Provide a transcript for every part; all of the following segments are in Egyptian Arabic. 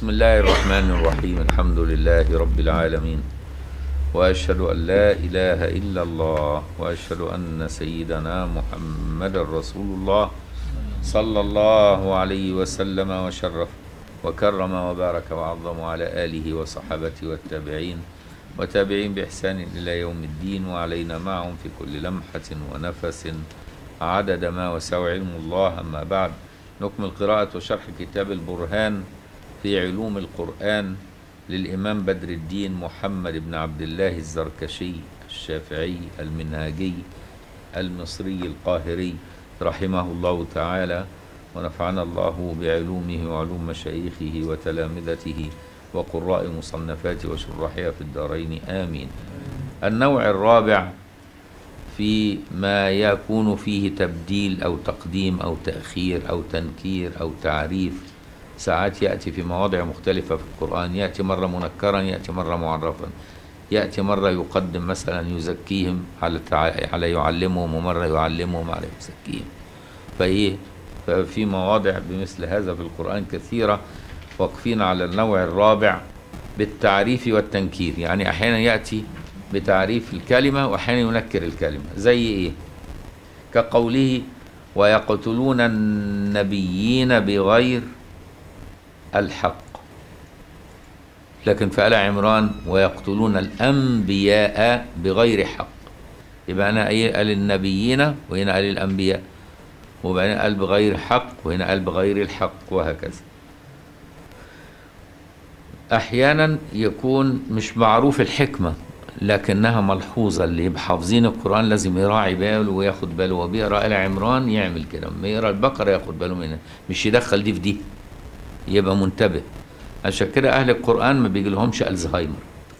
بسم الله الرحمن الرحيم الحمد لله رب العالمين واشهد ان لا اله الا الله واشهد ان سيدنا محمد رسول الله صلى الله عليه وسلم وشرف وكرم وبارك وعظم على اله وصحابته والتابعين وتابعين باحسان الى يوم الدين وعلينا معهم في كل لمحه ونفس عدد ما وسع علم الله اما بعد نكمل قراءه وشرح كتاب البرهان في علوم القرآن للإمام بدر الدين محمد بن عبد الله الزركشي الشافعي المنهاجي المصري القاهري رحمه الله تعالى ونفعنا الله بعلومه وعلوم مشايخه وتلامذته وقراء مصنفاته وشرحها في الدارين آمين النوع الرابع في ما يكون فيه تبديل أو تقديم أو تأخير أو تنكير أو تعريف ساعات يأتي في مواضع مختلفة في القرآن يأتي مرة منكرا يأتي مرة معرفا يأتي مرة يقدم مثلا يزكيهم على على يعلمهم ومرة يعلمهم على يزكيهم فإيه ففي مواضع بمثل هذا في القرآن كثيرة واقفين على النوع الرابع بالتعريف والتنكير يعني أحيانا يأتي بتعريف الكلمة وأحيانا ينكر الكلمة زي إيه كقوله ويقتلون النبيين بغير الحق لكن في آل عمران ويقتلون الأنبياء بغير حق يبقى أنا قال النبيين وهنا قال الأنبياء وبعدين قال بغير حق وهنا قال بغير الحق وهكذا أحيانا يكون مش معروف الحكمة لكنها ملحوظة اللي يبقى حافظين القرآن لازم يراعي باله وياخد باله وبيقرأ آل عمران يعمل كده لما يقرأ البقرة ياخد باله منها مش يدخل دي في دي يبقى منتبه عشان كده اهل القران ما بيجيلهمش الزهايمر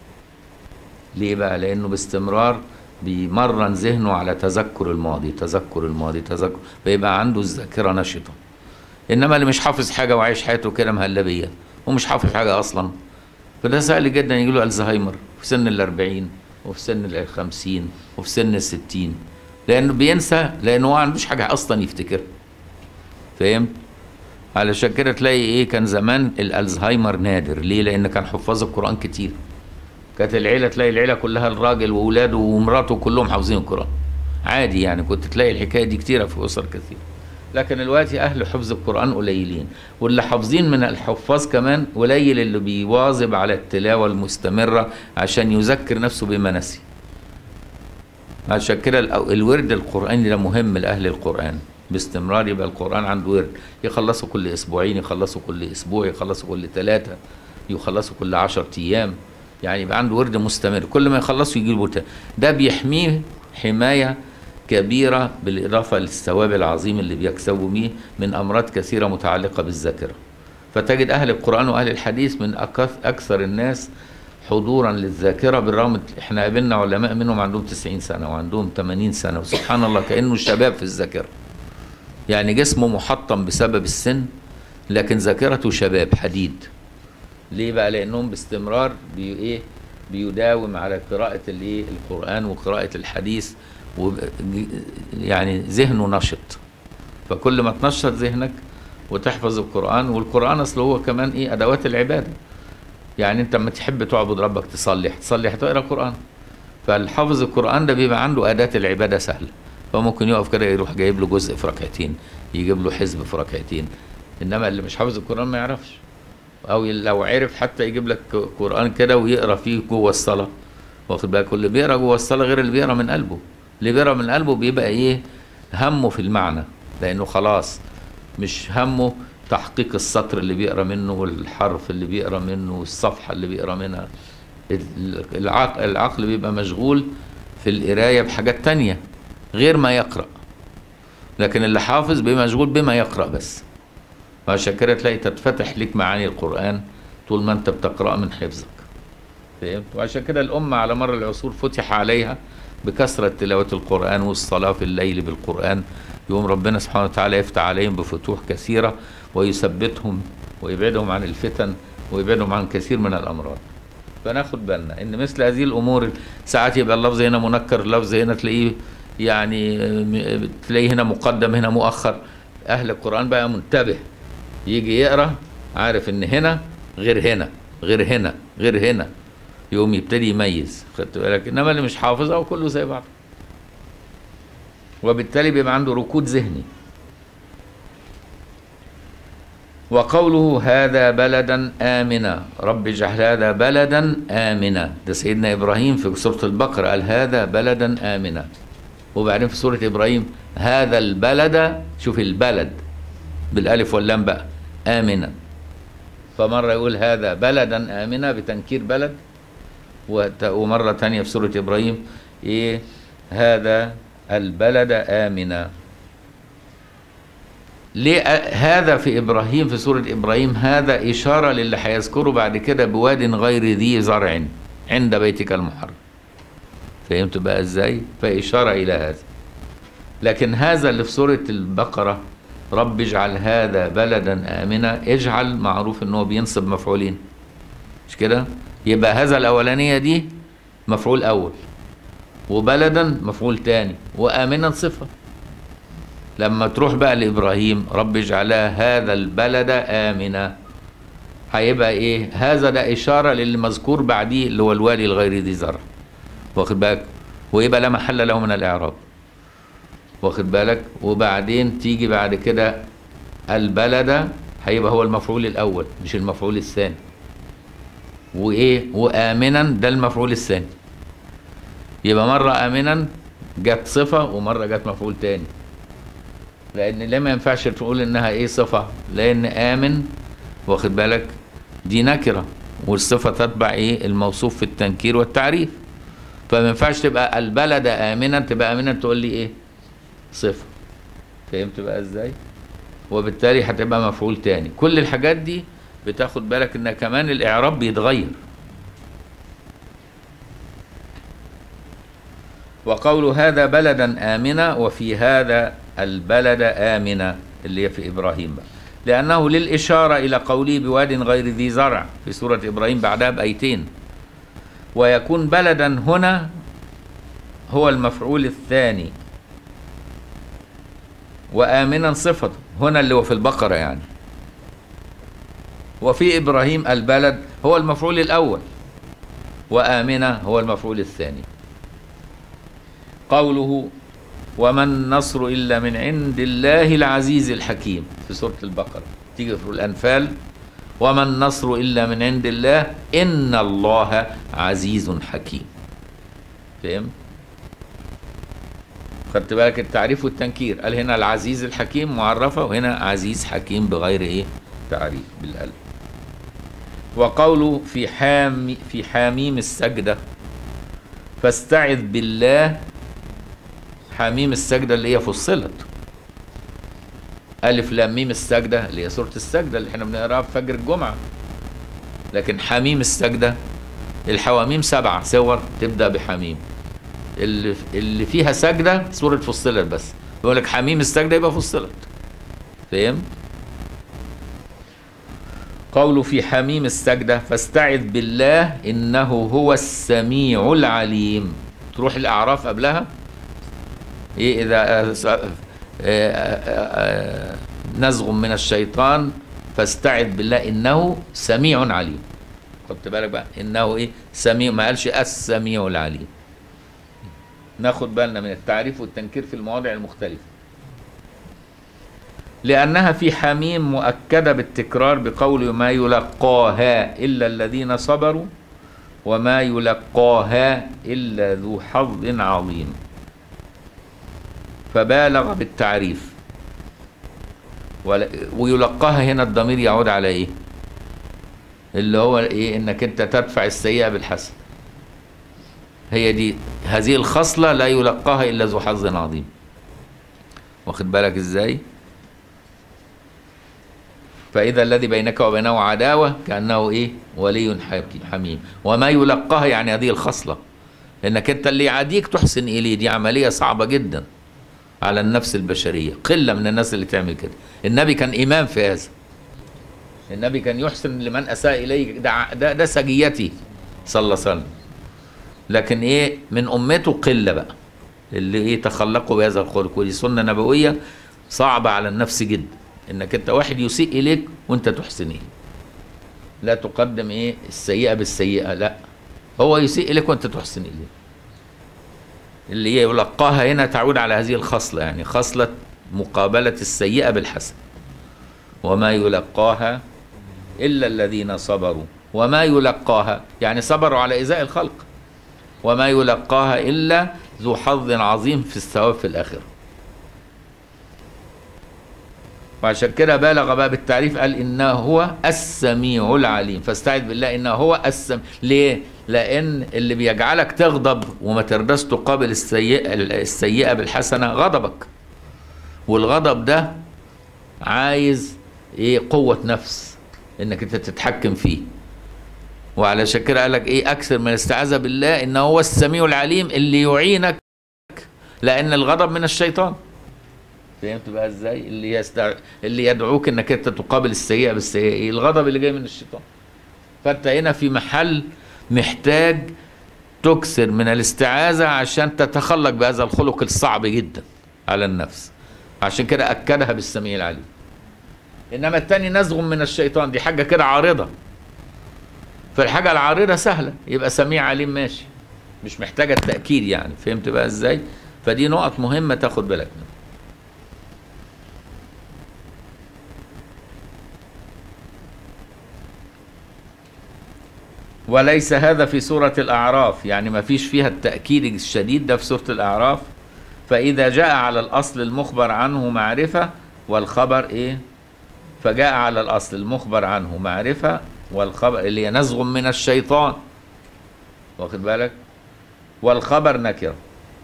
ليه بقى لانه باستمرار بيمرن ذهنه على تذكر الماضي تذكر الماضي تذكر فيبقى عنده الذاكره نشطه انما اللي مش حافظ حاجه وعايش حياته كده مهلبيه ومش حافظ حاجه اصلا فده سهل جدا يجيله الزهايمر في سن الأربعين وفي سن الخمسين وفي سن الستين لأنه بينسى لأنه ما عندوش حاجة أصلا يفتكرها فهمت؟ علشان كده تلاقي ايه كان زمان الالزهايمر نادر ليه لان كان حفاظ القران كتير كانت العيله تلاقي العيله كلها الراجل واولاده ومراته كلهم حافظين القران عادي يعني كنت تلاقي الحكايه دي كتيره في اسر كثير لكن دلوقتي اهل حفظ القران قليلين واللي حافظين من الحفاظ كمان قليل اللي بيواظب على التلاوه المستمره عشان يذكر نفسه بما نسي عشان كده الورد القراني ده مهم لاهل القران باستمرار يبقى القرآن عنده ورد يخلصوا كل أسبوعين يخلصوا كل أسبوع يخلصوا كل ثلاثة يخلصوا كل عشرة أيام يعني يبقى عنده ورد مستمر كل ما يخلصوا يجيبوا ده بيحميه حماية كبيرة بالإضافة للثواب العظيم اللي بيكسبوا بيه من أمراض كثيرة متعلقة بالذاكرة فتجد أهل القرآن وأهل الحديث من أكثر الناس حضورا للذاكرة بالرغم احنا قابلنا علماء منهم عندهم 90 سنة وعندهم 80 سنة وسبحان الله كأنه شباب في الذاكرة يعني جسمه محطم بسبب السن لكن ذاكرته شباب حديد ليه بقى لانهم باستمرار بي ايه بيداوم على قراءة الايه القرآن وقراءة الحديث و يعني ذهنه نشط فكل ما تنشط ذهنك وتحفظ القرآن والقرآن اصل هو كمان ايه ادوات العبادة يعني انت لما تحب تعبد ربك تصلي تصلي هتقرا قرآن فالحافظ القرآن ده بيبقى عنده أداة العبادة سهلة فممكن يقف كده يروح جايب له جزء في ركعتين يجيب له حزب في ركعتين انما اللي مش حافظ القران ما يعرفش او لو عرف حتى يجيب لك قران كده ويقرا فيه جوه الصلاه واخد بالك اللي بيقرا جوه الصلاه غير اللي بيقرا من قلبه اللي بيقرا من قلبه بيبقى ايه همه في المعنى لانه خلاص مش همه تحقيق السطر اللي بيقرا منه والحرف اللي بيقرا منه والصفحه اللي بيقرا منها العقل, العقل بيبقى مشغول في القرايه بحاجات تانية غير ما يقرأ لكن اللي حافظ بيبقى مشغول بما يقرأ بس وعشان كده تلاقي تتفتح لك معاني القرآن طول ما انت بتقرأ من حفظك فهمت وعشان كده الأمة على مر العصور فتح عليها بكثرة تلاوة القرآن والصلاة في الليل بالقرآن يوم ربنا سبحانه وتعالى يفتح عليهم بفتوح كثيرة ويثبتهم ويبعدهم عن الفتن ويبعدهم عن كثير من الأمراض فناخد بالنا ان مثل هذه الامور ساعات يبقى اللفظ هنا منكر اللفظ هنا تلاقيه يعني تلاقيه هنا مقدم هنا مؤخر اهل القران بقى منتبه يجي يقرا عارف ان هنا غير هنا غير هنا غير هنا يقوم يبتدي يميز خدت بالك انما اللي مش حافظها وكله زي بعض وبالتالي بيبقى عنده ركود ذهني وقوله هذا بلدا آمنا رب اجعل هذا بلدا آمنا ده سيدنا إبراهيم في سورة البقرة قال هذا بلدا آمنا وبعدين في سورة إبراهيم هذا البلد شوف البلد بالألف واللام بقى آمنا فمرة يقول هذا بلدا آمنا بتنكير بلد وت- ومرة تانية في سورة إبراهيم إيه هذا البلد آمنا ليه أ- هذا في إبراهيم في سورة إبراهيم هذا إشارة للي هيذكره بعد كده بواد غير ذي زرع عند بيتك المحرم فهمت بقى إزاي فإشارة إلى هذا لكن هذا اللي في سورة البقرة رب اجعل هذا بلدا آمنا اجعل معروف ان هو بينصب مفعولين مش كده يبقى هذا الأولانية دي مفعول أول وبلدا مفعول تاني وآمنا صفة لما تروح بقى لإبراهيم رب اجعلها هذا البلد آمنا هيبقى إيه هذا ده إشارة للي مذكور بعديه اللي هو الوادي الغير ذي زرع واخد بالك ويبقى لا محل له من الإعراب واخد بالك وبعدين تيجي بعد كده البلد هيبقى هو المفعول الأول مش المفعول الثاني وإيه وآمنا ده المفعول الثاني يبقى مرة آمنا جت صفة ومرة جت مفعول تاني لأن ليه ما ينفعش تقول إنها إيه صفة لأن آمن واخد بالك دي نكرة والصفة تتبع إيه الموصوف في التنكير والتعريف فما ينفعش تبقى البلد آمنا تبقى آمنا تقول لي إيه صفة فهمت بقى إزاي وبالتالي هتبقى مفعول تاني كل الحاجات دي بتاخد بالك إن كمان الإعراب بيتغير وقول هذا بلدا آمنا وفي هذا البلد آمنا اللي هي في إبراهيم بقى لأنه للإشارة إلى قوله بواد غير ذي زرع في سورة إبراهيم بعدها بأيتين ويكون بلدا هنا هو المفعول الثاني وآمنا صفته هنا اللي هو في البقرة يعني وفي إبراهيم البلد هو المفعول الأول وآمنا هو المفعول الثاني قوله وما النصر إلا من عند الله العزيز الحكيم في سورة البقرة تيجي في الأنفال وما النصر إلا من عند الله إن الله عزيز حكيم فهم؟ خدت بالك التعريف والتنكير قال هنا العزيز الحكيم معرفة وهنا عزيز حكيم بغير إيه تعريف بالقلب وقوله في حام في حاميم السجدة فاستعذ بالله حميم السجدة اللي هي فصلت ألف لام ميم السجدة اللي هي سورة السجدة اللي احنا بنقراها في فجر الجمعة لكن حميم السجدة الحواميم سبعة سور تبدأ بحميم اللي اللي فيها سجدة سورة فصلت بس يقول لك حميم السجدة يبقى فصلت فاهم؟ قوله في حميم السجدة فاستعذ بالله إنه هو السميع العليم تروح الأعراف قبلها إيه إذا نزغ من الشيطان فاستعذ بالله إنه سميع عليم خدت بالك بقى إنه إيه سميع ما قالش السميع العليم ناخد بالنا من التعريف والتنكير في المواضع المختلفة لأنها في حميم مؤكدة بالتكرار بقول ما يلقاها إلا الذين صبروا وما يلقاها إلا ذو حظ عظيم فبالغ بالتعريف ويلقاها هنا الضمير يعود على ايه اللي هو ايه انك انت تدفع السيئة بالحسن هي دي هذه الخصلة لا يلقاها الا ذو حظ عظيم واخد بالك ازاي فإذا الذي بينك وبينه عداوة كأنه إيه ولي حميم وما يلقاها يعني هذه الخصلة إنك أنت اللي يعاديك تحسن إليه دي عملية صعبة جدا على النفس البشرية قلة من الناس اللي تعمل كده النبي كان إمام في هذا النبي كان يحسن لمن أساء إليه ده, ده, ده سجيتي صلى الله عليه وسلم لكن إيه من أمته قلة بقى اللي إيه تخلقوا بهذا الخلق ودي سنة نبوية صعبة على النفس جدا إنك أنت واحد يسيء إليك وأنت تحسن إليه لا تقدم ايه السيئه بالسيئه لا هو يسيء اليك وانت تحسن اليه اللي يلقاها هنا تعود على هذه الخصله يعني خصله مقابله السيئه بالحسن وما يلقاها الا الذين صبروا وما يلقاها يعني صبروا على ايذاء الخلق وما يلقاها الا ذو حظ عظيم في الثواب في الاخره وعشان كده بالغ بقى بالتعريف قال انه هو السميع العليم فاستعذ بالله انه هو السميع ليه لان اللي بيجعلك تغضب وما ترضاش تقابل السيئه السيئه بالحسنه غضبك والغضب ده عايز ايه قوه نفس انك انت تتحكم فيه وعلشان كده قال لك ايه اكثر من الاستعاذه بالله انه هو السميع العليم اللي يعينك لان الغضب من الشيطان فهمت بقى ازاي اللي يستع... اللي يدعوك انك انت تقابل السيئه بالسيئه ايه الغضب اللي جاي من الشيطان فانت هنا في محل محتاج تكثر من الاستعاذه عشان تتخلق بهذا الخلق الصعب جدا على النفس عشان كده اكدها بالسميع العليم انما التاني نزغ من الشيطان دي حاجه كده عارضه فالحاجه العارضه سهله يبقى سميع عليم ماشي مش محتاجه التاكيد يعني فهمت بقى ازاي فدي نقط مهمه تاخد بالك منها وليس هذا في سورة الأعراف يعني ما فيش فيها التأكيد الشديد ده في سورة الأعراف فإذا جاء على الأصل المخبر عنه معرفة والخبر إيه فجاء على الأصل المخبر عنه معرفة والخبر اللي نزغ من الشيطان واخد بالك والخبر نكرة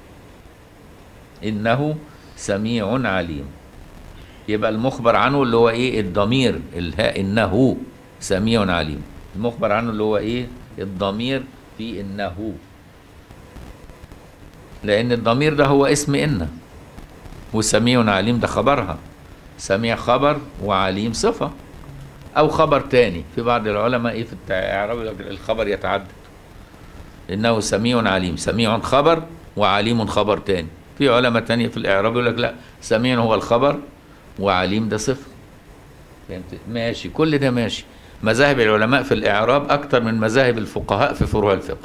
إنه سميع عليم يبقى المخبر عنه اللي هو إيه الضمير الهاء إنه سميع عليم المخبر عنه اللي هو ايه الضمير في انه لان الضمير ده هو اسم ان وسميع عليم ده خبرها سميع خبر وعليم صفة او خبر تاني في بعض العلماء ايه في الاعراب الخبر يتعدد انه سميع عليم سميع خبر وعليم خبر تاني في علماء تانية في الاعراب يقول لك لا سميع هو الخبر وعليم ده صفة فهمت ماشي كل ده ماشي مذاهب العلماء في الإعراب أكتر من مذاهب الفقهاء في فروع الفقه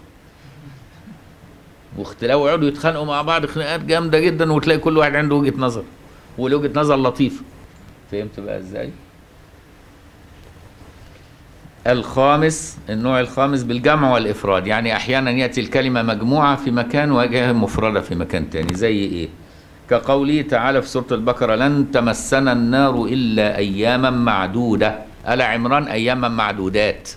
واختلاف ويقعدوا يتخانقوا مع بعض خناقات جامدة جدا وتلاقي كل واحد عنده وجهة نظر وجهة نظر لطيفة فهمت بقى ازاي؟ الخامس النوع الخامس بالجمع والإفراد يعني أحيانا يأتي الكلمة مجموعة في مكان وجهة مفردة في مكان تاني زي إيه؟ كقوله تعالى في سورة البقرة لن تمسنا النار إلا أياما معدودة آل عمران أياما معدودات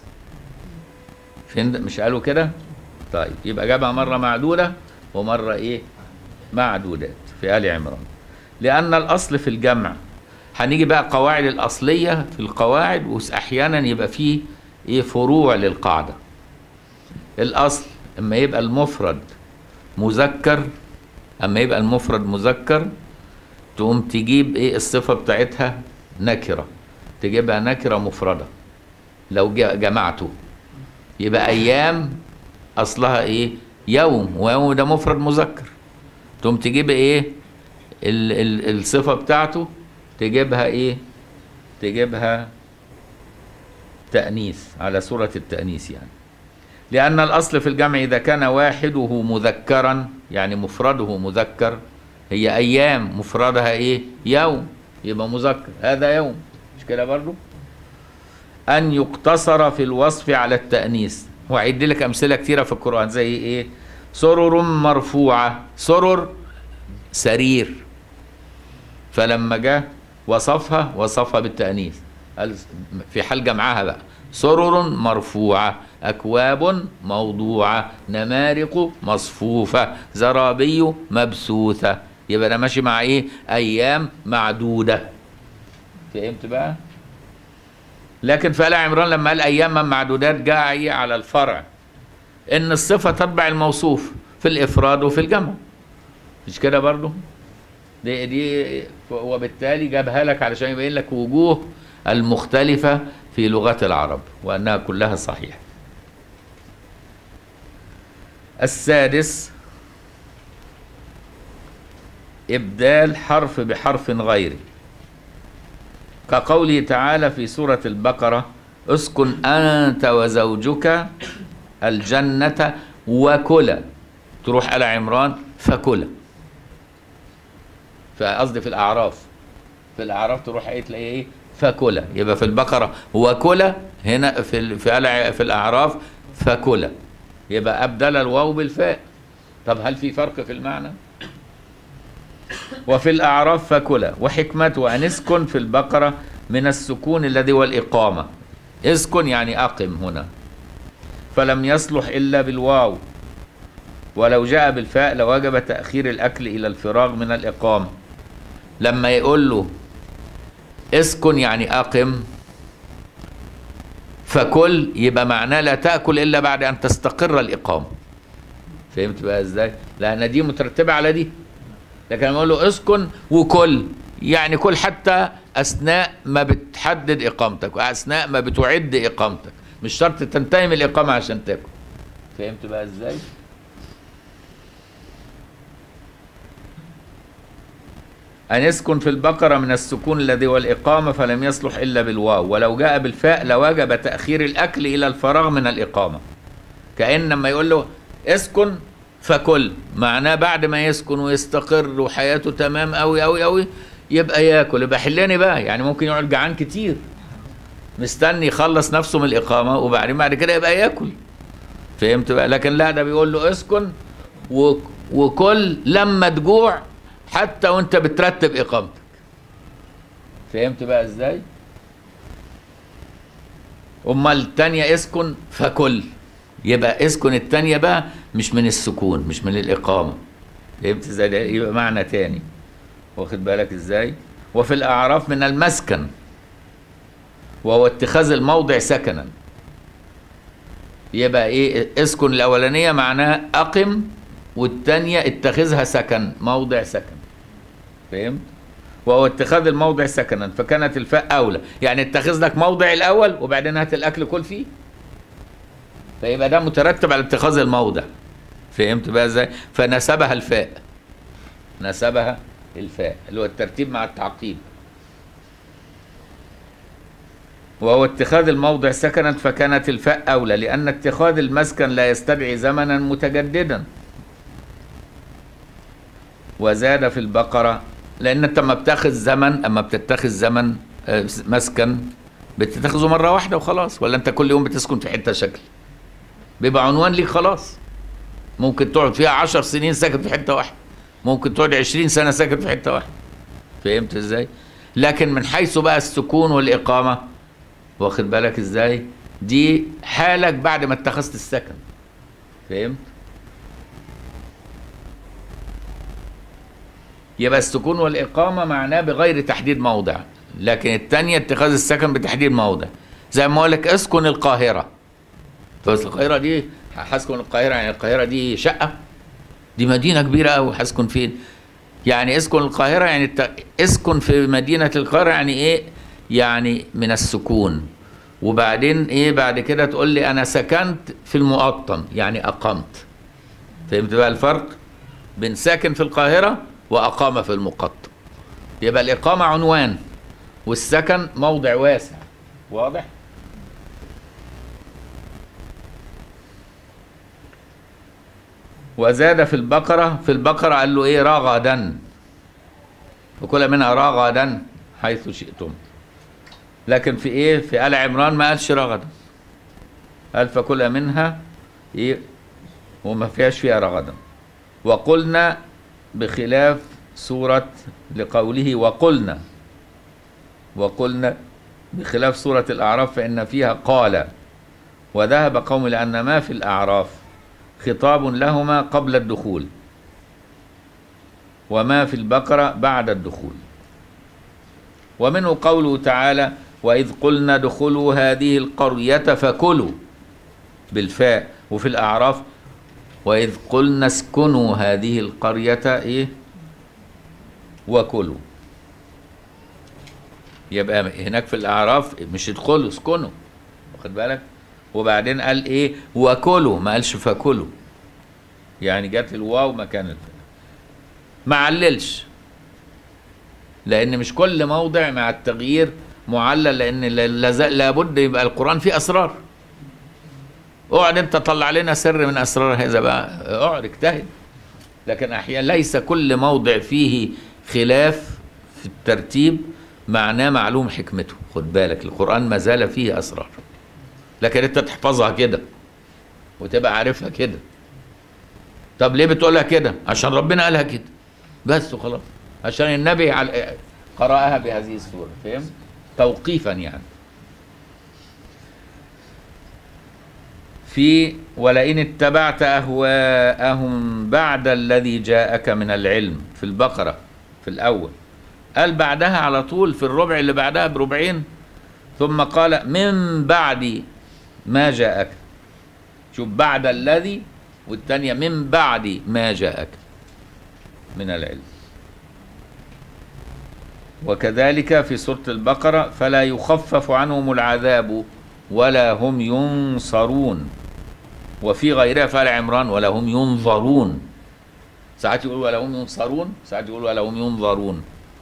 فين مش قالوا كده طيب يبقى جابها مرة معدودة ومرة إيه معدودات في آل عمران لأن الأصل في الجمع هنيجي بقى قواعد الأصلية في القواعد وأحيانا يبقى فيه إيه فروع للقاعدة الأصل اما يبقى المفرد مذكر اما يبقى المفرد مذكر تقوم تجيب ايه الصفة بتاعتها نكرة تجيبها نكرة مفردة لو جمعته يبقى أيام أصلها إيه يوم ويوم ده مفرد مذكر تقوم تجيب إيه ال ال الصفة بتاعته تجيبها إيه تجيبها تأنيث على صورة التأنيث يعني لأن الأصل في الجمع إذا كان واحده مذكرا يعني مفرده مذكر هي أيام مفردها إيه يوم يبقى مذكر هذا يوم مش كده برضو أن يقتصر في الوصف على التأنيث وأعد لك أمثلة كتيرة في القرآن زي إيه سرر مرفوعة سرر سرير فلما جاء وصفها وصفها بالتأنيث قال في حال جمعها بقى سرر مرفوعة أكواب موضوعة نمارق مصفوفة زرابي مبثوثة يبقى ده ماشي مع إيه أيام معدودة فهمت بقى لكن في آل عمران لما قال أياما معدودات جاء إيه على الفرع إن الصفة تتبع الموصوف في الإفراد وفي الجمع مش كده برضو دي دي وبالتالي جابها لك علشان يبين لك وجوه المختلفة في لغات العرب وأنها كلها صحيحة السادس إبدال حرف بحرف غيره كقوله تعالى في سورة البقرة اسكن أنت وزوجك الجنة وكلا تروح آل عمران فكلا فقصدي في الأعراف في الأعراف تروح ايه تلاقي ايه فكلا يبقى في البقرة وكلا هنا في ال- في آل- في الأعراف فكلا يبقى أبدل الواو بالفاء طب هل في فرق في المعنى؟ وفي الأعراف فكلا وحكمته أن اسكن في البقرة من السكون الذي هو الإقامة اسكن يعني أقم هنا فلم يصلح إلا بالواو ولو جاء بالفاء لوجب تأخير الأكل إلى الفراغ من الإقامة لما يقول له اسكن يعني أقم فكل يبقى معناه لا تأكل إلا بعد أن تستقر الإقامة فهمت بقى إزاي؟ لأن دي مترتبة على دي لكن لما اقول له اسكن وكل يعني كل حتى اثناء ما بتحدد اقامتك واثناء ما بتعد اقامتك مش شرط تنتهي من الاقامه عشان تاكل فهمت بقى ازاي أن يسكن في البقرة من السكون الذي هو الإقامة فلم يصلح إلا بالواو ولو جاء بالفاء لوجب تأخير الأكل إلى الفراغ من الإقامة كأن لما يقول له اسكن فكل معناه بعد ما يسكن ويستقر وحياته تمام أوي أوي أوي يبقى ياكل يبقى حلاني بقى يعني ممكن يقعد جعان كتير مستني يخلص نفسه من الإقامة وبعدين بعد كده يبقى ياكل فهمت بقى لكن لا ده بيقول له اسكن و... وكل لما تجوع حتى وانت بترتب اقامتك فهمت بقى ازاي امال التانية اسكن فكل يبقى اسكن التانية بقى مش من السكون مش من الاقامة فهمت ازاي ده يبقى معنى تاني واخد بالك ازاي وفي الاعراف من المسكن وهو اتخاذ الموضع سكنا يبقى ايه اسكن الاولانيه معناها اقم والثانيه اتخذها سكن موضع سكن فهمت وهو اتخاذ الموضع سكنا فكانت الفاء اولى يعني اتخذ لك موضع الاول وبعدين هات الاكل كل فيه فيبقى ده مترتب على اتخاذ الموضع فهمت بقى ازاي فنسبها الفاء نسبها الفاء اللي هو الترتيب مع التعقيب وهو اتخاذ الموضع سكنا فكانت الفاء أولى لأن اتخاذ المسكن لا يستدعي زمنا متجددا وزاد في البقرة لأن أنت لما بتاخذ زمن أما بتتخذ زمن آه، مسكن بتتخذه مرة واحدة وخلاص ولا أنت كل يوم بتسكن في حتة شكل بيبقى عنوان ليك خلاص ممكن تقعد فيها عشر سنين ساكن في حتة واحدة ممكن تقعد عشرين سنة ساكن في حتة واحدة فهمت ازاي لكن من حيث بقى السكون والإقامة واخد بالك ازاي دي حالك بعد ما اتخذت السكن فهمت يبقى السكون والإقامة معناه بغير تحديد موضع لكن التانية اتخاذ السكن بتحديد موضع زي ما اقول لك اسكن القاهرة بس القاهرة دي هسكن القاهرة يعني القاهرة دي شقة دي مدينة كبيرة أوي هسكن فين يعني اسكن القاهرة يعني الت... اسكن في مدينة القاهرة يعني ايه يعني من السكون وبعدين ايه بعد كده تقول لي انا سكنت في المقطم يعني اقمت فهمت بقى الفرق بين ساكن في القاهرة واقام في المقطم يبقى الاقامة عنوان والسكن موضع واسع واضح وزاد في البقرة في البقرة قال له ايه رغدا وكل منها رغدا حيث شئتم لكن في ايه في آل عمران ما قالش رغدا قال فكل منها ايه وما فيهاش فيها رغدا وقلنا بخلاف سورة لقوله وقلنا وقلنا بخلاف سورة الأعراف فإن فيها قال وذهب قوم لأن ما في الأعراف خطاب لهما قبل الدخول وما في البقرة بعد الدخول ومنه قوله تعالى وإذ قلنا ادخلوا هذه القرية فكلوا بالفاء وفي الأعراف وإذ قلنا اسكنوا هذه القرية إيه وكلوا يبقى هناك في الأعراف مش ادخلوا اسكنوا واخد بالك وبعدين قال إيه وكلوا ما قالش فكلوا يعني جت الواو مكان الفاء ما عللش لأن مش كل موضع مع التغيير معلل لان لا- لا- لابد يبقى القران فيه اسرار اقعد انت طلع لنا سر من اسرار هذا بقى اقعد اجتهد لكن احيانا ليس كل موضع فيه خلاف في الترتيب معناه معلوم حكمته خد بالك القران ما زال فيه اسرار لكن انت تحفظها كده وتبقى عارفها كده طب ليه بتقولها كده عشان ربنا قالها كده بس وخلاص عشان النبي على- قرأها بهذه الصورة فهم توقيفا يعني في ولئن اتبعت أهواءهم بعد الذي جاءك من العلم في البقرة في الأول قال بعدها على طول في الربع اللي بعدها بربعين ثم قال من بعد ما جاءك شوف بعد الذي والثانية من بعد ما جاءك من العلم وكذلك في سورة البقرة فلا يخفف عنهم العذاب ولا هم ينصرون وفي غيرها فعل عمران ولا هم ينظرون ساعات يقولوا ولا هم ينصرون ساعات يقولوا ولا هم ينظرون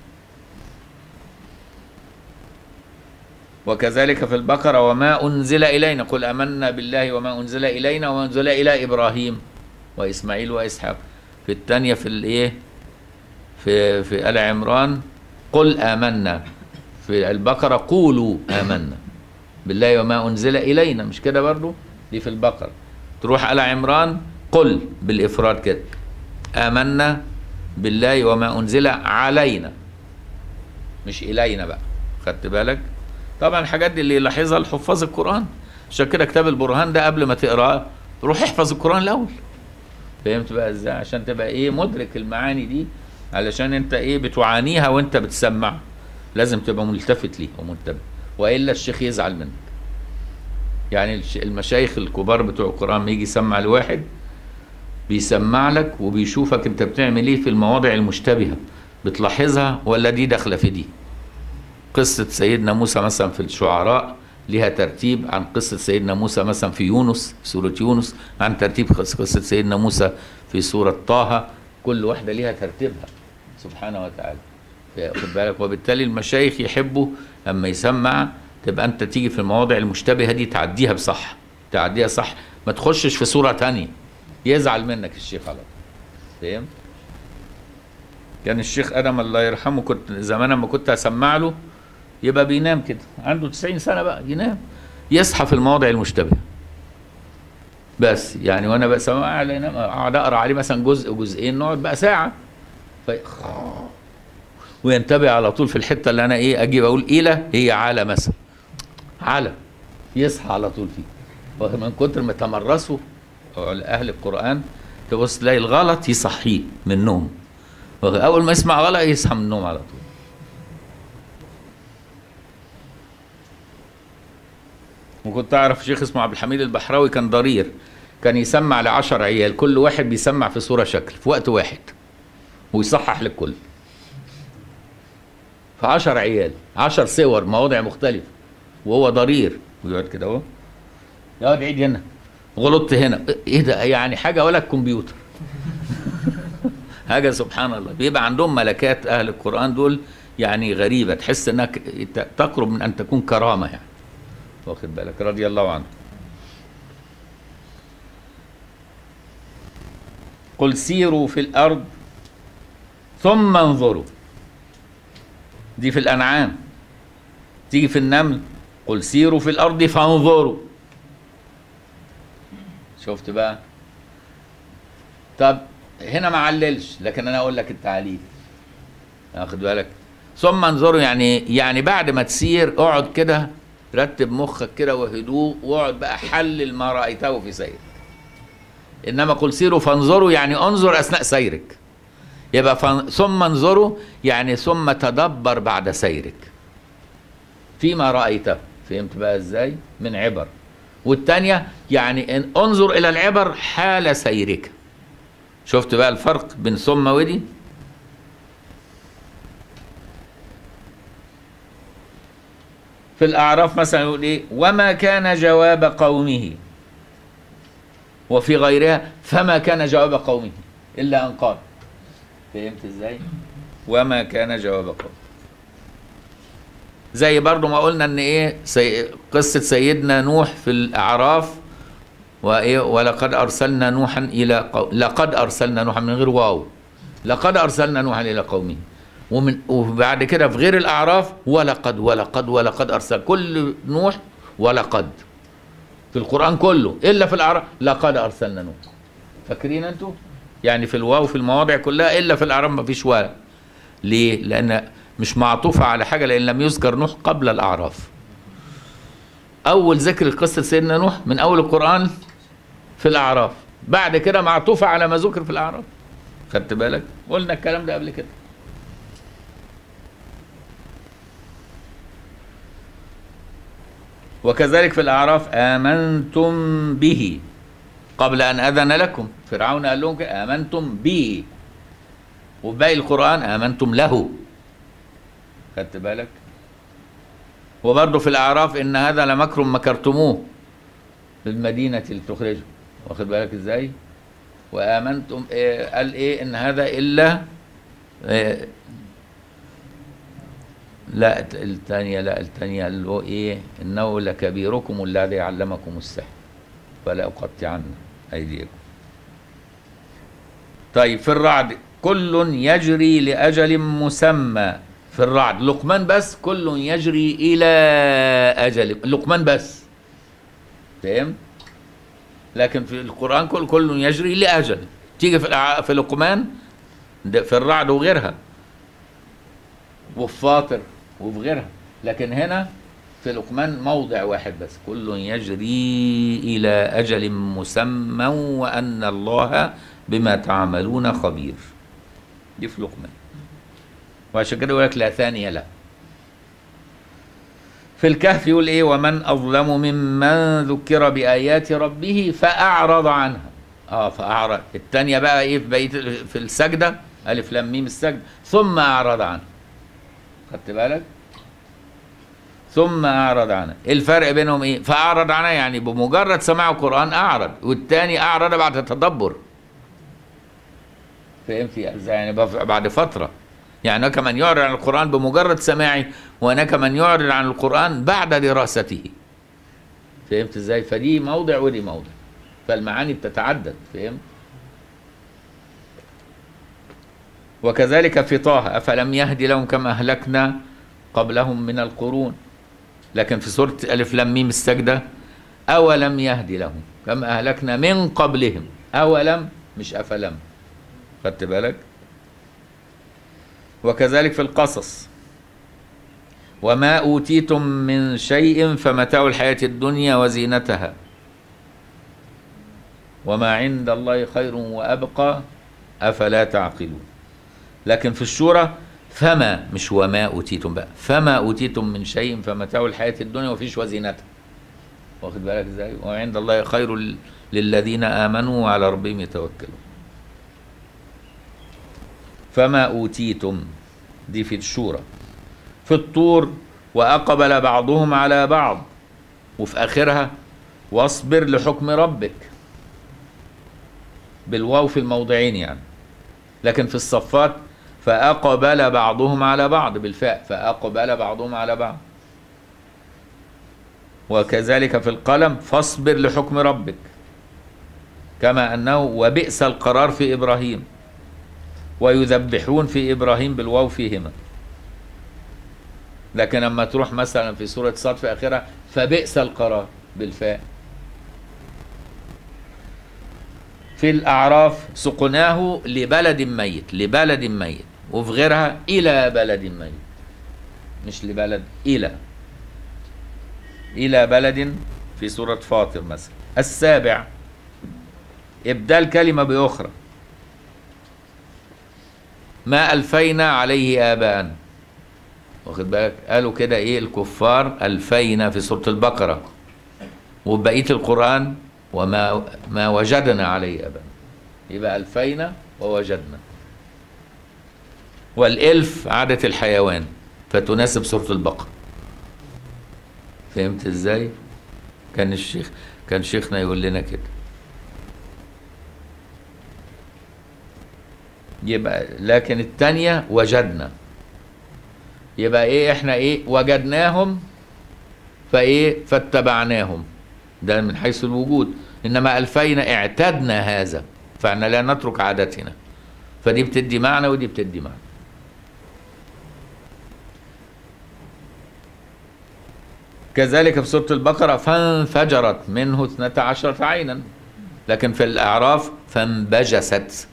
وكذلك في البقرة وما أنزل إلينا قل آمنا بالله وما أنزل إلينا وما أنزل إلى إبراهيم وإسماعيل وإسحاق في الثانية في الإيه في في آل عمران قل آمنا في البقرة قولوا آمنا بالله وما أنزل إلينا مش كده برضو دي في البقرة تروح آل عمران قل بالإفراد كده آمنا بالله وما أنزل علينا مش إلينا بقى خدت بالك طبعا الحاجات دي اللي يلاحظها الحفاظ القرآن عشان كده كتاب البرهان ده قبل ما تقراه روح احفظ القرآن الأول فهمت بقى ازاي عشان تبقى ايه مدرك المعاني دي علشان انت ايه بتعانيها وانت بتسمع لازم تبقى ملتفت ليه ومنتبه والا الشيخ يزعل منك يعني الش- المشايخ الكبار بتوع القرآن ما يجي يسمع لواحد بيسمع لك وبيشوفك انت بتعمل ايه في المواضع المشتبهة بتلاحظها ولا دي داخلة في دي قصة سيدنا موسى مثلا في الشعراء لها ترتيب عن قصة سيدنا موسى مثلا في يونس في سورة يونس عن ترتيب قص- قصة سيدنا موسى في سورة طه كل واحدة لها ترتيبها سبحانه وتعالى خد بالك وبالتالي المشايخ يحبوا لما يسمع تبقى انت تيجي في المواضع المشتبهة دي تعديها بصح تعديها صح ما تخشش في صورة تانية يزعل منك الشيخ على طول فاهم كان الشيخ ادم الله يرحمه كنت زمان لما كنت اسمع له يبقى بينام كده عنده 90 سنه بقى ينام يصحى في المواضع المشتبهه بس يعني وانا بسمع قاعد ينام اقعد اقرا عليه مثلا جزء جزئين نقعد بقى ساعه في وينتبه على طول في الحته اللي انا ايه اجي اقول الى هي على مثلا على يصحى على طول فيه من كتر ما تمرسوا اهل القران تبص تلاقي الغلط يصحيه من النوم اول ما يسمع غلط يصحى من النوم على طول وكنت اعرف شيخ اسمه عبد الحميد البحراوي كان ضرير كان يسمع لعشر عيال كل واحد بيسمع في صورة شكل في وقت واحد ويصحح للكل في عشر عيال عشر صور مواضع مختلفة وهو ضرير ويقعد كده اهو يقعد عيد هنا غلطت هنا ايه ده يعني حاجة ولا الكمبيوتر حاجة سبحان الله بيبقى عندهم ملكات أهل القرآن دول يعني غريبة تحس إنك تقرب من أن تكون كرامة يعني واخد بالك رضي الله عنه قل سيروا في الأرض ثم انظروا دي في الأنعام تيجي في النمل قل سيروا في الأرض فانظروا شفت بقى طب هنا ما عللش لكن انا اقول لك التعليل واخد بالك ثم انظروا يعني يعني بعد ما تسير اقعد كده رتب مخك كده وهدوء واقعد بقى حلل ما رايته في سيرك انما قل سيروا فانظروا يعني انظر اثناء سيرك يبقى فن... ثم انظروا يعني ثم تدبر بعد سيرك فيما رايته فهمت بقى ازاي من عبر والثانيه يعني ان انظر الى العبر حال سيرك شفت بقى الفرق بين ثم ودي في الأعراف مثلا يقول إيه وما كان جواب قومه وفي غيرها فما كان جواب قومه إلا أن قال فهمت إزاي وما كان جواب قومه زي برضو ما قلنا ان ايه سي... قصة سيدنا نوح في الاعراف وايه ولقد ارسلنا نوحا الى قو... لقد ارسلنا نوحا من غير واو لقد ارسلنا نوحا الى قومه ومن وبعد كده في غير الاعراف ولقد ولقد ولقد ارسل كل نوح ولقد في القران كله الا في الاعراف لقد ارسلنا نوح فاكرين انتوا يعني في الواو في المواضع كلها الا في الاعراف ما فيش ولا ليه لان مش معطوفه على حاجه لان لم يذكر نوح قبل الاعراف اول ذكر قصه سيدنا نوح من اول القران في الاعراف بعد كده معطوفه على ما ذكر في الاعراف خدت بالك قلنا الكلام ده قبل كده وكذلك في الأعراف آمنتم به قبل أن أذن لكم فرعون قال لهم كده آمنتم به وفي باقي القرآن آمنتم له خدت بالك وبرضه في الأعراف إن هذا لمكر مكرتموه للمدينة لتخرجوا واخد بالك إزاي وآمنتم إيه قال إيه إن هذا إلا إيه لا الثانية لا الثانية اللي هو إيه إنه لكبيركم الذي علمكم السحر فلا أقطعن أيديكم طيب في الرعد كل يجري لأجل مسمى في الرعد لقمان بس كل يجري إلى أجل لقمان بس فاهم لكن في القرآن كل كل يجري لأجل تيجي في الع- في لقمان ده في الرعد وغيرها وفي فاطر وفي غيرها لكن هنا في لقمان موضع واحد بس كل يجري إلى أجل مسمى وأن الله بما تعملون خبير دي في لقمان وعشان كده يقول لك لا ثانية له في الكهف يقول ايه ومن اظلم ممن ذكر بايات ربه فاعرض عنها اه فاعرض الثانيه بقى ايه في بقيه في السجده الف لام ميم السجده ثم اعرض عنها خدت بالك ثم اعرض عنها إيه الفرق بينهم ايه فاعرض عنها يعني بمجرد سماع القران اعرض والثاني اعرض بعد تدبر فهمت ازاي يعني بف- بعد فتره يعني هناك من يعرض عن القرآن بمجرد سماعه وهناك من يعرض عن القرآن بعد دراسته فهمت ازاي فدي موضع ودي موضع فالمعاني بتتعدد فهمت وكذلك في طه أفلم يهد لهم كما أهلكنا قبلهم من القرون لكن في سورة ألف لام ميم السجدة أولم يهد لهم كما أهلكنا من قبلهم أولم مش أفلم خدت بالك وكذلك في القصص وما أوتيتم من شيء فمتاع الحياة الدنيا وزينتها وما عند الله خير وأبقى أفلا تعقلون لكن في الشورى فما مش وما أوتيتم بقى فما أوتيتم من شيء فمتاع الحياة الدنيا وفيش وزينتها واخد بالك ازاي وعند الله خير ل- للذين آمنوا وعلى ربهم يتوكلون فما أوتيتم دي في الشورى في الطور وأقبل بعضهم على بعض وفي آخرها واصبر لحكم ربك بالواو في الموضعين يعني لكن في الصفات فأقبل بعضهم على بعض بالفاء فأقبل بعضهم على بعض وكذلك في القلم فاصبر لحكم ربك كما أنه وبئس القرار في إبراهيم ويذبحون في إبراهيم بالواو فيهما لكن لما تروح مثلا في سورة صاد في آخرها فبئس القرار بالفاء في الأعراف سقناه لبلد ميت لبلد ميت وفي غيرها إلى بلد ميت مش لبلد إلى إلى بلد في سورة فاطر مثلا السابع إبدال كلمة بأخرى ما ألفينا عليه آباءنا واخد بالك قالوا كده إيه الكفار ألفينا في سورة البقرة وبقية القرآن وما ما وجدنا عليه أباءنا يبقى ألفينا ووجدنا والإلف عادة الحيوان فتناسب سورة البقرة فهمت ازاي؟ كان الشيخ كان شيخنا يقول لنا كده يبقى لكن الثانية وجدنا يبقى ايه احنا ايه وجدناهم فايه فاتبعناهم ده من حيث الوجود انما الفينا اعتدنا هذا فاحنا لا نترك عادتنا فدي بتدي معنى ودي بتدي معنى كذلك في سورة البقرة فانفجرت منه اثنتا عشرة عينا لكن في الأعراف فانبجست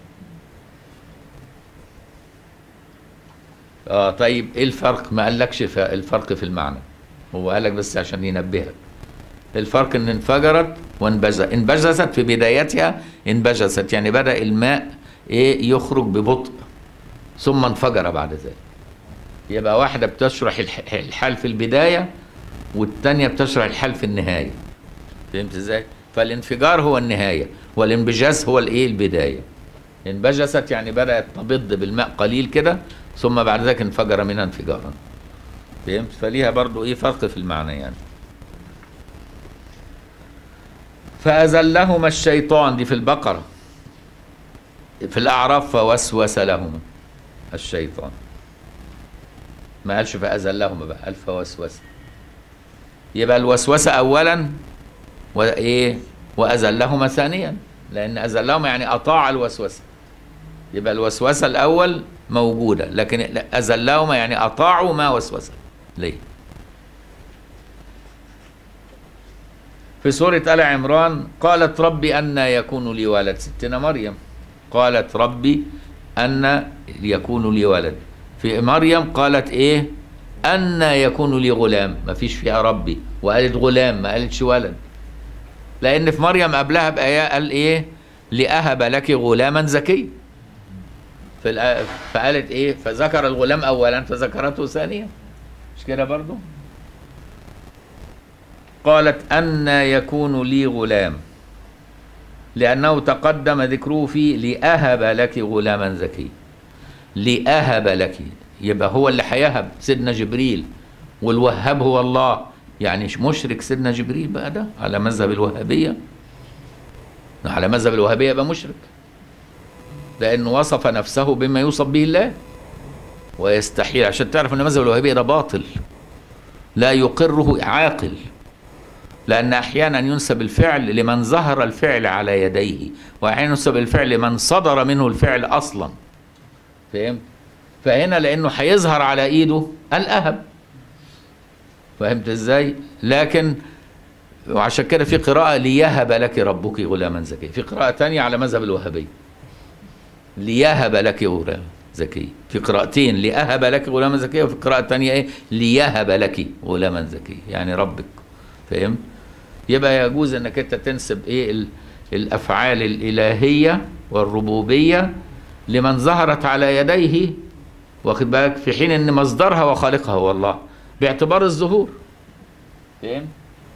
اه طيب ايه الفرق ما قالكش ف- الفرق في المعنى هو قالك بس عشان ينبهك الفرق ان انفجرت وانبجست انبجست في بدايتها انبجست يعني بدأ الماء ايه يخرج ببطء ثم انفجر بعد ذلك يبقى واحدة بتشرح الح- الحال في البداية والتانية بتشرح الحال في النهاية فهمت ازاي؟ فالانفجار هو النهاية والانبجاز هو الايه البداية انبجست يعني بدأت تبض بالماء قليل كده ثم بعد ذلك انفجر منها انفجارا فهمت؟ فليها برضو ايه فرق في المعنى يعني فأزلهما الشيطان دي في البقرة في الأعراف فوسوس لهما الشيطان ما قالش فأزلهما بقى قال فوسوس يبقى الوسوسة أولا وإيه وأزلهما ثانيا لأن أزلهما يعني أطاع الوسوسة يبقى الوسوسة الأول موجودة لكن لا، أزلهما يعني أطاعوا ما وسوس ليه في سورة آل عمران قالت ربي أن يكون لي ولد ستنا مريم قالت ربي أن يكون لي ولد في مريم قالت إيه أن يكون لي غلام ما فيش فيها ربي وقالت غلام ما قالتش ولد لأن في مريم قبلها بآية قال إيه لأهب لك غلاما زكيا في الآ- فقالت إيه فذكر الغلام أولا فذكرته ثانيا مش كده برضو قالت أن يكون لي غلام لأنه تقدم ذكره في لأهب لك غلاما زكيا لأهب لك يبقى هو اللي هيهب سيدنا جبريل والوهاب هو الله يعني مش مشرك سيدنا جبريل بقى ده على مذهب الوهابية على مذهب الوهابية يبقى مشرك لأنه وصف نفسه بما يوصف به الله ويستحيل عشان تعرف أن مذهب الوهابية ده باطل لا يقره عاقل لأن أحيانا ينسب الفعل لمن ظهر الفعل على يديه وأحيانا ينسب الفعل لمن صدر منه الفعل أصلا فهمت؟ فهنا لأنه هيظهر على إيده الأهب فهمت إزاي؟ لكن وعشان كده في قراءة ليهب لك ربك غلاما زكيا في قراءة تانية على مذهب الوهابية ليهب لك غلاما زكيا في قراءتين لأهب لك غلاما زكيا وفي قراءة تانية إيه ليهب لك غلاما زكيا يعني ربك فهمت يبقى يجوز انك انت تنسب ايه ال- الافعال الالهيه والربوبيه لمن ظهرت على يديه واخد بالك في حين ان مصدرها وخالقها هو الله باعتبار الظهور فهمت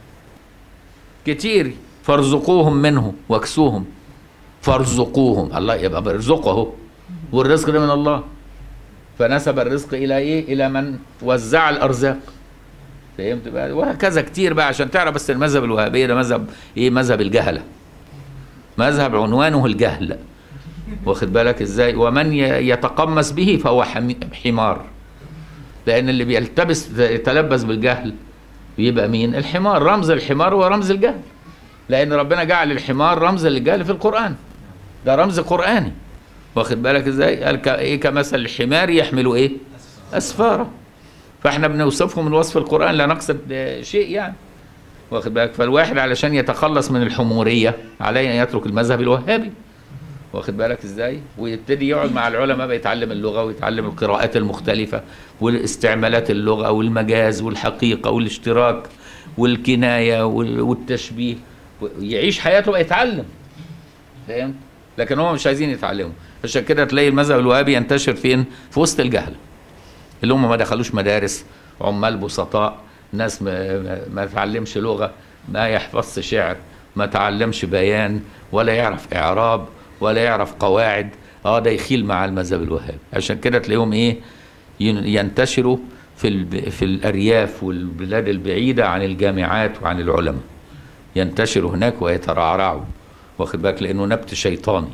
كتير فارزقوهم منه واكسوهم فارزقوهم الله يبقى بيرزقه اهو والرزق ده من الله فنسب الرزق الى ايه الى من وزع الارزاق فهمت بقى وهكذا كتير بقى عشان تعرف بس المذهب الوهابيه ده مذهب ايه مذهب الجهله مذهب عنوانه الجهل واخد بالك ازاي ومن ي- يتقمص به فهو حمي- حمار لان اللي بيلتبس يتلبس بالجهل يبقى مين الحمار رمز الحمار هو رمز الجهل لان ربنا جعل الحمار رمز للجهل في القران ده رمز قراني واخد بالك ازاي قال ك- ايه كمثل الحمار يحمل ايه اسفاره فاحنا بنوصفهم من وصف القران لا نقصد آه، شيء يعني واخد بالك فالواحد علشان يتخلص من الحموريه عليه ان يترك المذهب الوهابي واخد بالك ازاي ويبتدي يقعد مع العلماء بقى يتعلم اللغه ويتعلم القراءات المختلفه والاستعمالات اللغه والمجاز والحقيقه والاشتراك والكنايه وال- والتشبيه يعيش حياته بقى يتعلم فهمت لكن هم مش عايزين يتعلموا عشان كده تلاقي المذهب الوهابي ينتشر فين في وسط الجهله اللي هم ما دخلوش مدارس عمال بسطاء ناس ما, ما- ما تعلمش لغه ما يحفظش شعر ما تعلمش بيان ولا يعرف اعراب ولا يعرف قواعد اه ده يخيل مع المذهب الوهابي عشان كده تلاقيهم ايه ين- ينتشروا في الب... في الارياف والبلاد البعيده عن الجامعات وعن العلماء ينتشروا هناك ويترعرعوا واخد بالك لانه نبت شيطاني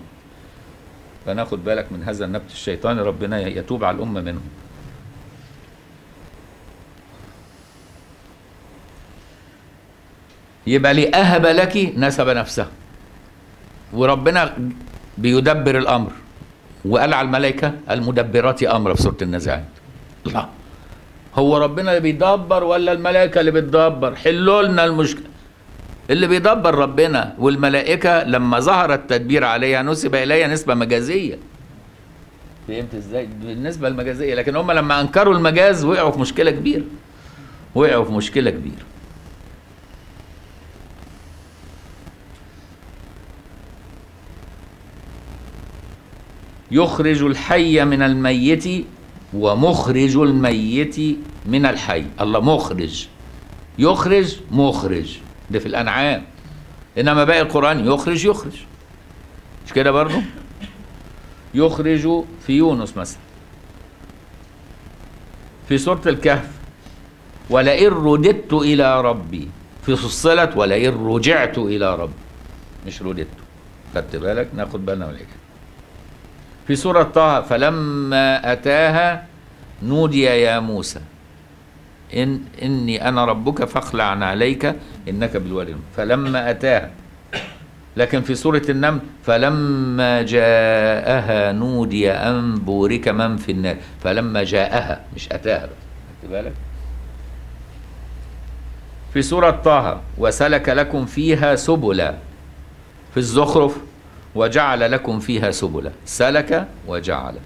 فناخد بالك من هذا النبت الشيطاني ربنا يتوب على الامه منه يبقى ليه أهب لك نسب نفسه وربنا بيدبر الأمر وقال على الملائكة المدبرات أمر في سورة النازعات لا هو ربنا اللي بيدبر ولا الملائكة اللي بتدبر حلوا لنا المشكلة اللي بيدبر ربنا والملائكة لما ظهر التدبير عليها نسب إليها نسبة مجازية فهمت ازاي بالنسبة المجازية لكن هم لما أنكروا المجاز وقعوا في مشكلة كبيرة وقعوا في مشكلة كبيرة يخرج الحي من الميت ومخرج الميت من الحي الله مخرج يخرج مخرج ده في الأنعام إنما باقي القرآن يخرج يخرج مش كده برضه يخرج في يونس مثلا في سورة الكهف ولئن رددت إلى ربي في فصلت ولئن رجعت إلى ربي مش رددت خدت بالك ناخد بالنا من الحكاية في سورة طه فلما أتاها نودي يا موسى إن إني أنا ربك فاخلع عليك إنك بالوادي فلما أتاها لكن في سورة النمل فلما جاءها نودي أن بورك من في النار فلما جاءها مش أتاها خدت بالك في سورة طه وسلك لكم فيها سبلا في الزخرف وجعل لكم فيها سبلا سلك وجعل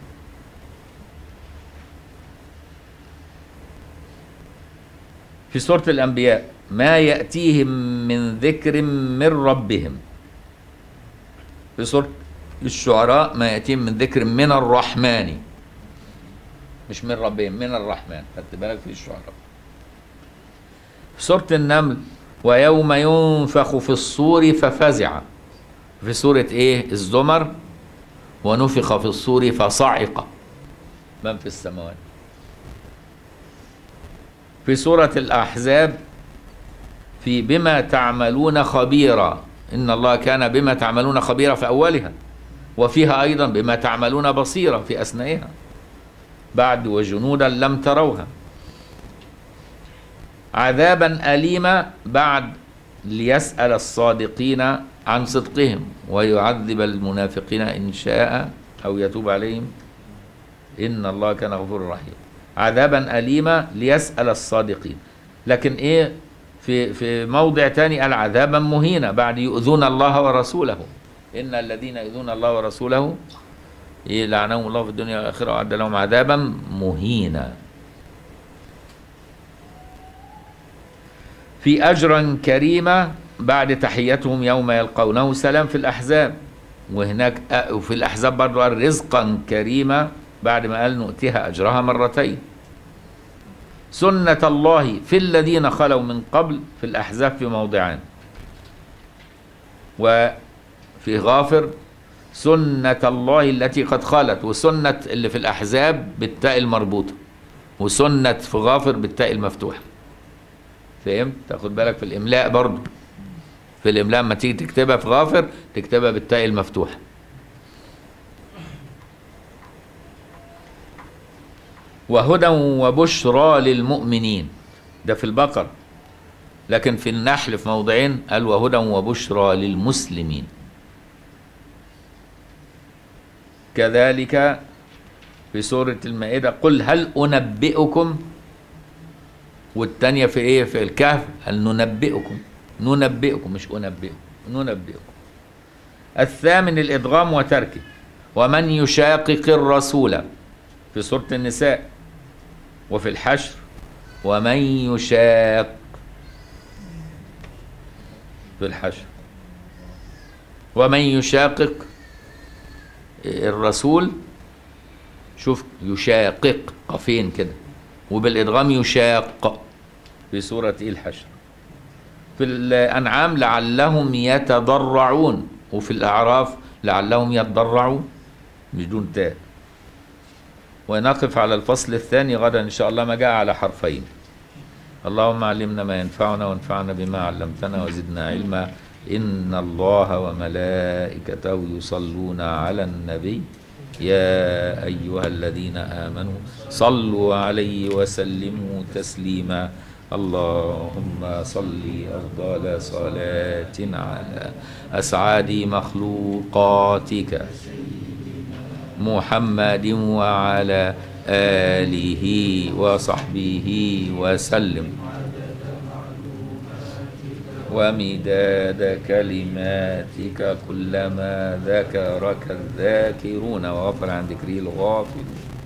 في سورة الأنبياء ما يأتيهم من ذكر من ربهم في سورة الشعراء ما يأتيهم من ذكر من الرحمن مش من ربهم من الرحمن خدت بالك في الشعراء في سورة النمل ويوم ينفخ في الصور ففزع في سورة ايه الزمر ونفخ في الصور فصعق من في السماوات في سورة الأحزاب في بما تعملون خبيرا إن الله كان بما تعملون خبيرا في أولها وفيها أيضا بما تعملون بصيرا في أثنائها بعد وجنودا لم تروها عذابا أليما بعد ليسأل الصادقين عن صدقهم ويعذب المنافقين إن شاء أو يتوب عليهم إن الله كان غفورا رحيما عذابا أليما ليسأل الصادقين لكن إيه في في موضع تاني قال عذابا مهينا بعد يؤذون الله ورسوله إن الذين يؤذون الله ورسوله إيه لعنهم الله في الدنيا والآخرة وأعد لهم عذابا مهينا في أجرا كريما بعد تحيتهم يوم يلقونه سلام في الأحزاب وهناك وفي الأحزاب برضو قال رزقا كريما بعد ما قال نؤتيها أجرها مرتين سنة الله في الذين خلوا من قبل في الأحزاب في موضعان وفي غافر سنة الله التي قد خلت وسنة اللي في الأحزاب بالتاء المربوطة وسنة في غافر بالتاء المفتوحة فهمت؟ تاخد بالك في الإملاء برضو في الإملاء لما تيجي تكتبها في غافر تكتبها بالتاء المفتوحة وهدى وبشرى للمؤمنين ده في البقر لكن في النحل في موضعين قال وهدى وبشرى للمسلمين كذلك في سورة المائدة قل هل أنبئكم والتانية في ايه في الكهف قال ننبئكم ننبئكم مش أنبئكم ننبئكم الثامن الإدغام وتركه ومن يشاقق الرسول في سورة النساء وفي الحشر ومن يشاق في الحشر ومن يشاقق الرسول شوف يشاقق قفين كده وبالإدغام يشاق في سورة الحشر في الأنعام لعلهم يتضرعون وفي الأعراف لعلهم يتضرعون بدون تاء ونقف على الفصل الثاني غدا إن شاء الله ما جاء على حرفين اللهم علمنا ما ينفعنا وانفعنا بما علمتنا وزدنا علما إن الله وملائكته يصلون على النبي يا أيها الذين آمنوا صلوا عليه وسلموا تسليما اللهم صل أفضل صلاة على أسعد مخلوقاتك محمد وعلى آله وصحبه وسلم ومداد كلماتك كلما ذكرك الذاكرون وغفر عن ذكره الغافلون